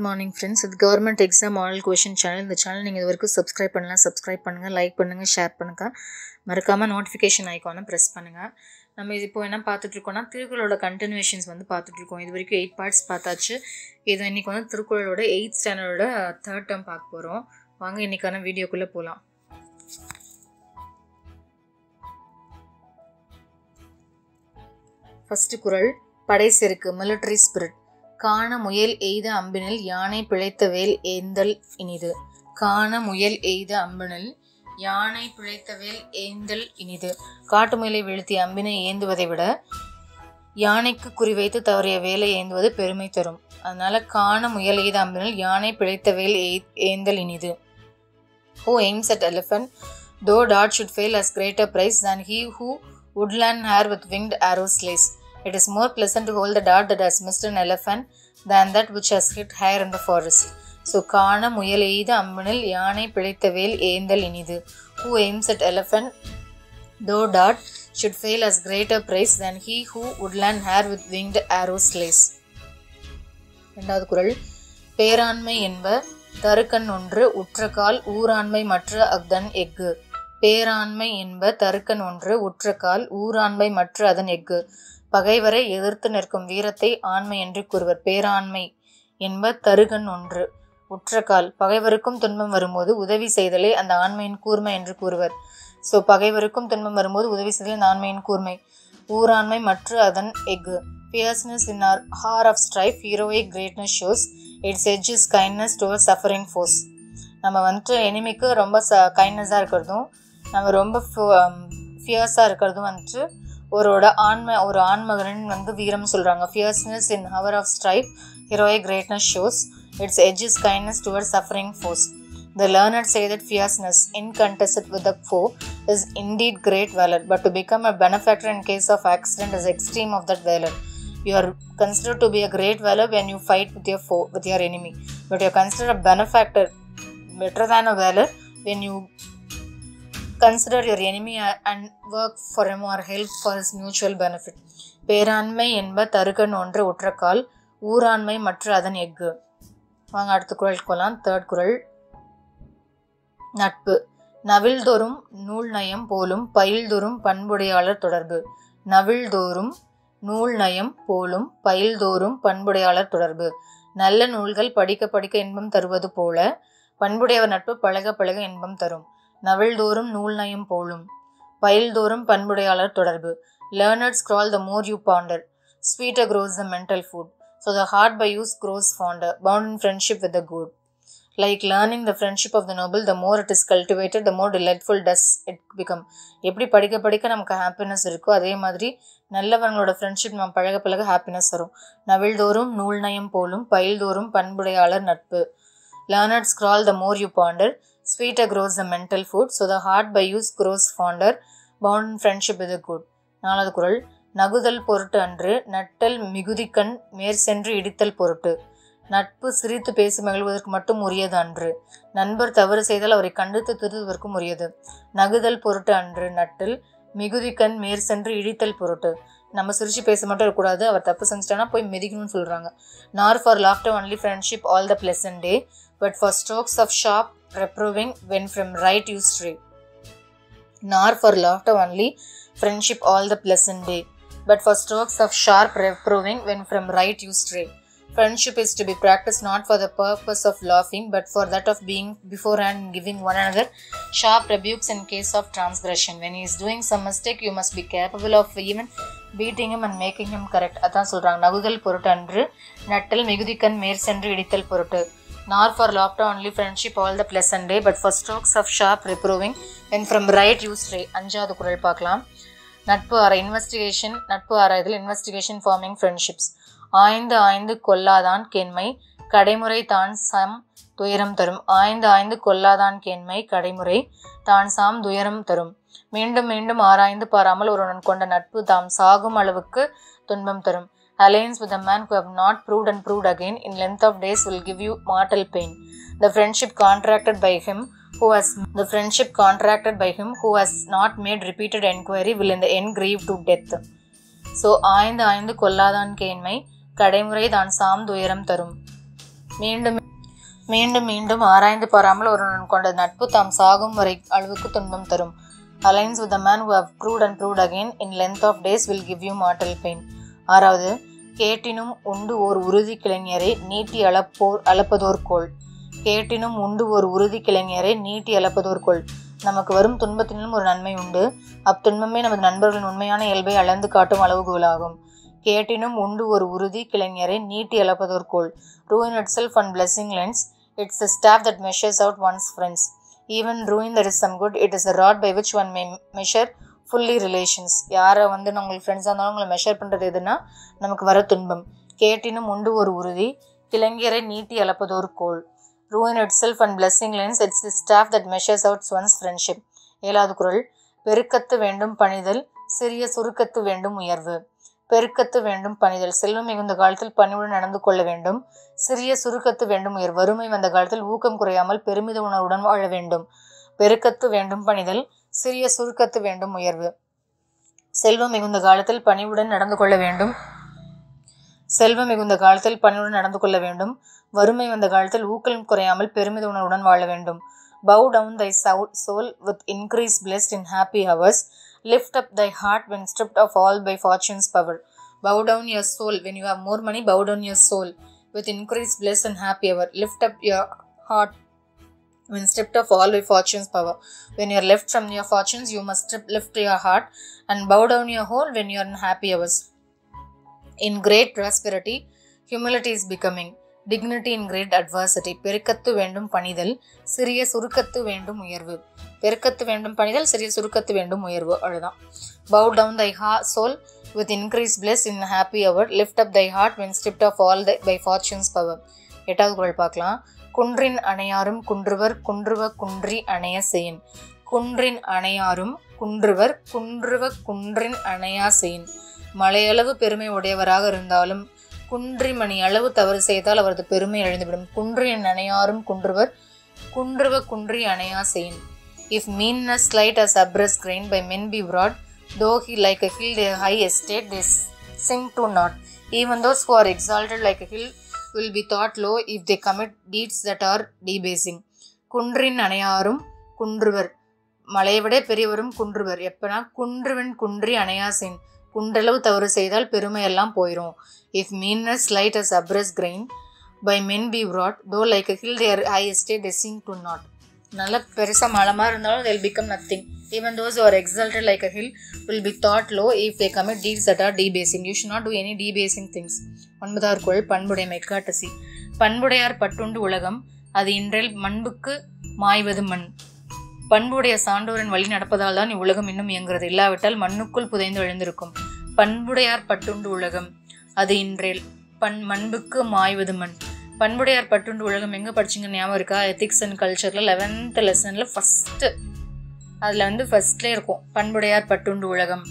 Morning friends இது government exam model question channel இந்த channel நீங்கள் இது வரைக்கும் சப்ஸ்கிரைப் பண்ணலாம் சப்ஸ்கிரைப் பண்ணுங்கள் லைக் பண்ணுங்கள் ஷேர் பண்ணுங்கள் மறக்காமல் நோட்டிஃபிகேஷன் ஐக்கானை ப்ரெஸ் பண்ணுங்கள் நம்ம இது இப்போ என்ன பார்த்துட்ருக்கோம்னா திருக்குறளோட கண்டினியூஷன்ஸ் வந்து பார்த்துட்ருக்கோம் இது வரைக்கும் எயிட் பார்ட்ஸ் பார்த்தாச்சு இது இன்றைக்கி வந்து திருக்குறளோட எயிட் ஸ்டாண்டர்டோட தேர்ட் டேர்ம் பார்க்க போகிறோம் வாங்க இன்றைக்கான வீடியோக்குள்ளே போகலாம் ஃபஸ்ட்டு குறள் படை செருக்கு மிலிட்ரி ஸ்பிரிட் காண முயல் எய்த அம்பினில் யானை பிழைத்த வேல் ஏந்தல் இனிது காண முயல் எய்த அம்பினில் யானை பிழைத்த வேல் ஏந்தல் இனிது காட்டு முயலை வீழ்த்திய அம்பினை ஏந்துவதை விட யானைக்கு குறிவைத்து தவறிய வேலை ஏந்துவது பெருமை தரும் அதனால காண முயல் எய்த அம்பினில் யானை பிழைத்த வேல் ஏந்தல் இனிது who aims at elephant though that should fail as greater prize than he who woodland hare with winged arrows slays. It is more pleasant to hold the dart that has missed an elephant than that which has hit hare in the forest. So காண முயல் எய்த அம்பனில் யானை பிழைத்த வேல் ஏந்தல் இனிது who aims at elephant though that should fail as greater prize than he who woodland hare with winged arrows slays. ரெண்டாவது குறள் பேராண்மை என்ப தருக்கன் ஒன்று உற்றக்கால் ஊராண்மை மற்ற அஃதன் எஃகு பேராண்மை என்ப தருக்கன் ஒன்று உற்றக்கால் ஊராண்மை மற்ற அதன் எஃகு பகைவரை எதிர்த்து நிற்கும் வீரத்தை ஆண்மை என்று கூறுவர் பேராண்மை என்ப தருகன் ஒன்று உற்றக்கால் பகைவருக்கும் துன்பம் வரும்போது உதவி செய்தலே அந்த ஆண்மையின் கூர்மை என்று கூறுவர் ஸோ பகைவருக்கும் துன்பம் வரும்போது உதவி செய்தலே அந்த ஆண்மையின் கூர்மை ஊராண்மை மற்ற அதன் எஃகு fierceness in hour of strife heroic greatness shows its edge is kindness toward suffering foes நம்ம வந்துட்டு எனிமிக்கு ரொம்ப ச கைண்ட்னஸாக இருக்கிறதும் நம்ம ரொம்ப ஃபியர்ஸாக இருக்கிறதும் வந்துட்டு ஒருவோட ஆண்மை ஒரு ஆண்மகன் வந்து வீரம் சொல்கிறாங்க fierceness in hour of strife heroic greatness shows its edge is kindness toward suffering foes The learned say that fierceness, incontested with the foe, is indeed great valor, but to become a benefactor in case of accident is extreme of that valor. You are considered to be a great valor when you fight with your foe, with your enemy, but you are considered a benefactor, better than a valor, when you consider your enemy and work for him or help for his mutual benefit. பேராண்மை என்ப தருகன் ஒன்று உற்றக்கால் ஊராண்மை மற்ற அதன் எஃகு வாங்க அடுத்த குரல் போகலாம் தேர்ட் குரல் நட்பு நவில்தோறும் நூல் நயம் போலும் பயில்தோறும் பண்புடையாளர் தொடர்பு நவில்தோறும் நூல் நயம் போலும் பயில்தோறும் பண்புடையாளர் தொடர்பு நல்ல நூல்கள் படிக்க படிக்க இன்பம் தருவது போல பண்புடையவர் நட்பு பழக பழக இன்பம் தரும் நவில்தோறும் நூல் நயம் போலும் பயில்தோறும் பண்புடையாளர் தொடர்பு learned scroll the more you ponder sweeter grows the mental food so the heart by use grows fonder bound in friendship with the good like learning the friendship of the noble the more it is cultivated the more delightful does it become எப்படி படிக்க படிக்க நமக்கு happiness இருக்கோ அதே மாதிரி நல்லவங்களோட friendship நம்ம பழக பழக ஹாப்பினஸ் வரும் நவில்தோறும் நூல் நயம் போலும் பயில்தோறும் பண்புடையாளர் நட்பு learned scroll the more you ponder sweeter grows the mental food so the heart by use grows fonder bound friendship with good நாலாவது குரல் நகுதல் பொருட்டு அன்று நட்டல் மிகுதிக்கண் மேற்சென்று இடித்தல் பொருட்டு நட்பு சிரித்து பேசி மகிழ்வதற்கு மட்டும் உரியது அன்று நண்பர் தவறு செய்தால் அவரை கண்டித்து திருத்துவதற்கும் உரியது நகுதல் பொருட்டு அன்று நட்டில் மிகுதிக்கண் மேற் சென்று இழித்தல் பொருட்டு நம்ம சிரிச்சு பேச மட்டும் இருக்கக்கூடாது அவர் தப்பு செஞ்சிட்டானா போய் மிதிக்கணும்னு சொல்கிறாங்க nor for laughter only friendship all the pleasant day but for strokes of sharp reproving when from right you stray nor for laughter only friendship all the pleasant day but for strokes of sharp reproving when from right you stray Friendship is to be practiced not for the purpose of laughing, but for that of being beforehand and giving one another sharp rebukes in case of transgression. When he is doing some mistake, you must be capable of even beating him and making him correct. அதான் சொல்கிறாங்க நகுதல் பொருட்டு அன்று நட்டல் மிகுதிக்கண் மேற் சென்று இடித்தல் பொருட்டு nor for laughter only friendship all the pleasant day but for strokes of sharp reproving when from right you ரே அஞ்சாவது குரல் பார்க்கலாம் நட்பு ஆற இன்வெஸ்டிகேஷன் நட்பு ஆராய்தல் இன்வெஸ்டிகேஷன் ஃபார்மிங் ஃப்ரெண்ட்ஷிப்ஸ் ஆய்ந்து ஆய்ந்து கொல்லாதான் கேண்மை கடைமுறை தான் சம் துயரம் தரும் ஆய்ந்து ஆய்ந்து கொல்லாதான் கேண்மை கடைமுறை தான் சாம் துயரம் தரும் மீண்டும் மீண்டும் ஆராய்ந்து பாராமல் ஒருவன் கொண்ட நட்பு தாம் சாகும் அளவுக்கு துன்பம் தரும் alliance with a man who have not proved and proved again in length of days will give you mortal pain the friendship contracted by him who has the friendship contracted by him who has not made repeated enquiry will in the end grieve to death so ஆய்ந்து ஆய்ந்து கொல்லாதான் கேண்மை கடைமுறை தான் சாம் துயரம் தரும் மீண்டும் மீண்டும் மீண்டும் ஆராய்ந்து பாராமல் ஒருவன் கொண்ட நட்பு தாம் சாகும் வரை அளவுக்கு துன்பம் தரும் alliance with man who have proved and proved again in length of days will give you mortal pain ஆறாவது கேட்டினும் உண்டு ஓர் உறுதி கிளைஞரை நீட்டி அளப்போர் அளப்பதோர் கோள் கேட்டினும் உண்டு ஓர் உறுதி கிளைஞரை நீட்டி அளப்பதோர் கோள் நமக்கு வரும் துன்பத்தினும் ஒரு நன்மை உண்டு அத்துன்பமே நமது நண்பர்களின் உண்மையான இயல்பை அளந்து காட்டும் அளவுகோலாகும் கேட்டினும் உண்டு ஒரு உறுதி கிளைஞரை நீட்டி அளப்பதோர் கோள் ruin itself and blessing lends it's the staff that measures out one's friends even ruin there is some good it is a rod by which one may measure fully relations யாரை வந்து நான் உங்களுக்கு ஃப்ரெண்ட்ஸாக இருந்தாலும் உங்களை மெஷர் பண்ணுறது எதுனா நமக்கு வர துன்பம் கேட்டினும் உண்டு ஒரு உறுதி கிளைஞரை நீட்டி அளப்பதோர் கோள் ruin itself and blessing lends it's the staff that measures out one's friendship ஏழாவது குறள் பெருக்கத்து வேண்டும் பணிதல் சிறிய சுருக்கத்து வேண்டும் உயர்வு பெருக்கத்து வேண்டும் பணிதல் செல்வம் மிகுந்த காலத்தில் பணிவுடன் நடந்து கொள்ள வேண்டும் சிறிய சுருக்கத்து வேண்டும் உயர் வறுமை வந்த காலத்தில் ஊக்கம் குறையாமல் பெருமித உணர்வுடன் வாழ வேண்டும் பெருக்கத்து வேண்டும் பணிதல் சிறிய சுருக்கத்து வேண்டும் உயர்வு செல்வம் மிகுந்த காலத்தில் பணிவுடன் நடந்து கொள்ள வேண்டும் செல்வம் மிகுந்த காலத்தில் பணிவுடன் நடந்து கொள்ள வேண்டும் வறுமை வந்த காலத்தில் ஊக்கம் குறையாமல் பெருமித உணர்வுடன் வாழ வேண்டும் bow down thy soul with increase blessed in happy hours lift up thy heart when stripped of all by fortune's power bow down your soul when you have more money bow down your soul with increased bliss and happy hour lift up your heart when stripped of all by fortune's power when you are left from your fortunes you must strip, lift your heart and bow down your whole when you are in happy hours in great prosperity humility is becoming dignity in great adversity பெருக்கத்து வேண்டும் பணிதல் சிறிய சுருக்கத்து வேண்டும் உயர்வு பெருக்கத்து வேண்டும் பணிதல் சிறிய சுருக்கத்து வேண்டும் உயர்வு அவ்வளவுதான் bow down thy heart soul with increased bliss in happy hour lift up thy heart when stripped of all thy, by fortune's power எட்டாவது குரல் பார்க்கலாம் குன்றின் அணையாரும் குன்றுவர் குன்றுவ குன்றி அணைய செய்யின் குன்றின் அணையாரும் குன்றுவர் குன்றுவ குன்றின் அணையா செய்யின் மலையளவு பெருமை உடையவராக இருந்தாலும் குன்றி மணி அளவு தவறு செய்தால் அவரது பெருமை அழிந்துவிடும் குன்றின் அணையாரும் குன்றுவர் குன்றுவ குன்றி அணையா செய்யின் If meanness slight as abrus grain by men be brought, though he like a hill their high estate, they sink to naught. Even those who are exalted like a hill will be thought low if they commit deeds that are debasing. குன்றின் அணையாரும் குன்றுவர் மலையை பெரியவரும் குன்றுவர் எப்பனா குன்றுவன் குன்றி அணையாசின் குன்றளவு தவறு செய்தால் பெருமையெல்லாம் போயிடும் if meanness light as abrus grain by men be brought though like a hill their high estate they sink to naught நல்ல பெருசாக மலமாக இருந்தாலும் they'll become nothing even those who are exalted like a hill will be thought low if they commit deeds that are debasing you should not do any debasing things ஒன்பதார் குழல் பண்புடைமை காட்டசி பண்புடையார் பட்டுண்டு உலகம் அது இன்றில் மண்புக்கு மாய்வது மண் பண்புடைய சான்றோரின் வழி நடப்பதால் தான் இவ்வுலகம் இன்னும் இயங்குகிறது இல்லாவிட்டால் மண்ணுக்குள் புதைந்து எழுந்திருக்கும் பண்புடையார் பட்டுண்டு உலகம் அது இன்றேல் பண் மண்புக்கு மாய்வது மண் பண்புடையார் பட்டுண்டு உலகம் எங்கே படிச்சிங்க ஞாபகம் இருக்கா எத்திக்ஸ் அண்ட் கல்ச்சரில் லெவன்த் லெசனில் ஃபஸ்ட்டு அதில் வந்து ஃபஸ்ட்லேயே இருக்கும் பண்புடையார் பட்டுண்டு உலகம்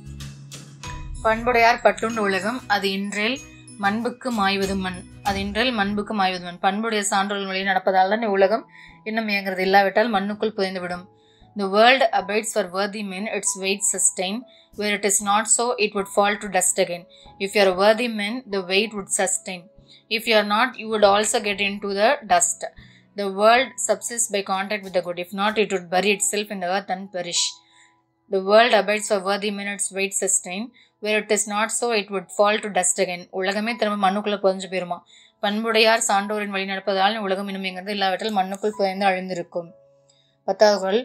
பண்புடையார் பட்டுண்டு உலகம் அது இன்றேல் மண்புக்கு மாய்வது மண் அது இன்றேல் மண்புக்கு மாய்வது மண் பண்புடைய சான்றோர்கள் வழி நடப்பதால் தான் உலகம் இன்னும் இயங்குறது இல்லாவிட்டால் மண்ணுக்குள் புதைந்துவிடும் The world abides for worthy men, its weight sustain. Where it is not so, it would fall to dust again. If you are a worthy man, the weight would sustain. If you are not, you would also get into the dust. The world subsists by contact with the good. If not, it would bury itself in the earth and perish. The world abides for worthy men, its weight sustain. Where it is not so, it would fall to dust again. உலகமே திரும்ப மண்ணுக்குள்ள புதைஞ்சு போயிருமா பண்புடையார் சான்றோரின் வழி நடப்பதால் உலகம் இன்னும் எங்கிறது இல்லாவிட்டால் மண்ணுக்குள் புதைந்து அழிந்திருக்கும் பத்தாவது குரல்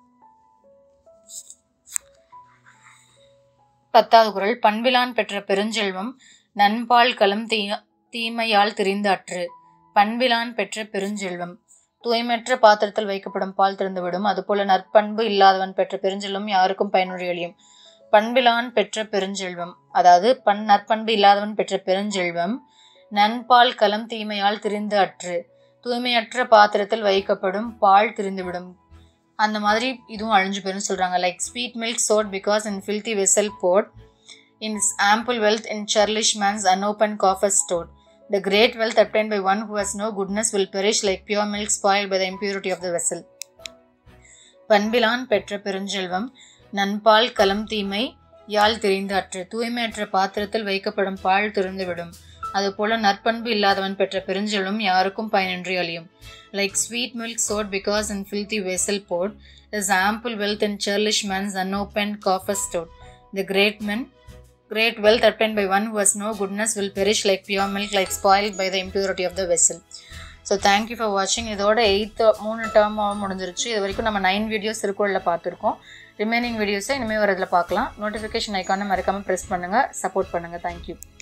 பத்தாவது குரல் பண்பிலான் பெற்ற பெருஞ்செல்வம் நண்பால் களம் தீ தீமையால் திரிந்து அற்று பண்பிலான் பெற்ற பெருஞ்செல்வம் தூய்மையற்ற பாத்திரத்தில் வைக்கப்படும் பால் திறந்துவிடும் அதுபோல நற்பண்பு இல்லாதவன் பெற்ற பெருஞ்செல்வம் யாருக்கும் பயனுடையொழியும் பண்பிலான் பெற்ற பெருஞ்செல்வம் அதாவது பண் நற்பண்பு இல்லாதவன் பெற்ற பெருஞ்செல்வம் நண்பால் களம் தீமையால் திரிந்து அற்று தூய்மையற்ற பாத்திரத்தில் வைக்கப்படும் பால் திரிந்துவிடும் அந்த மாதிரி இதுவும் அழிஞ்சு போயிரும் சொல்கிறாங்க like sweet milk soured because in filthy vessel poured in ample wealth in churlish man's unopened coffer stored the great wealth obtain by one who has no goodness will perish like pure milk spoil by the impurity of the vessel பண்பிலான் பெற்ற பெருஞ்செல்வம் நண்பால் களம் தீமை யாழ் தெரிந்து அற்று தூய்மையற்ற பாத்திரத்தில் வைக்கப்படும் பால் திறந்துவிடும் அதுபோல நற்பண்பு இல்லாதவன் பெற்ற பெருஞ்செல்வம் யாருக்கும் பயனின்றி அழியும் like sweet milk soured because in filthy vessel poured is ample wealth in churlish man's unopened coffer stored. The great men, great wealth attained by one who has no goodness will perish like pure milk, like spoiled by the impurity of the vessel. So thank you for வாட்சிங் இதோட eighth மூணு டேர்மாக முடிஞ்சிருச்சு இது வரைக்கும் நம்ம nine videos திருக்குறளில் பார்த்துருக்கோம் remaining வீடியோஸை இனிமேல் வரதில் பார்க்கலாம் நோட்டிஃபிகேஷன் ஐக்கானை மறக்காமல் ப்ரெஸ் பண்ணுங்கள் சப்போர்ட் பண்ணுங்கள் தேங்க்யூ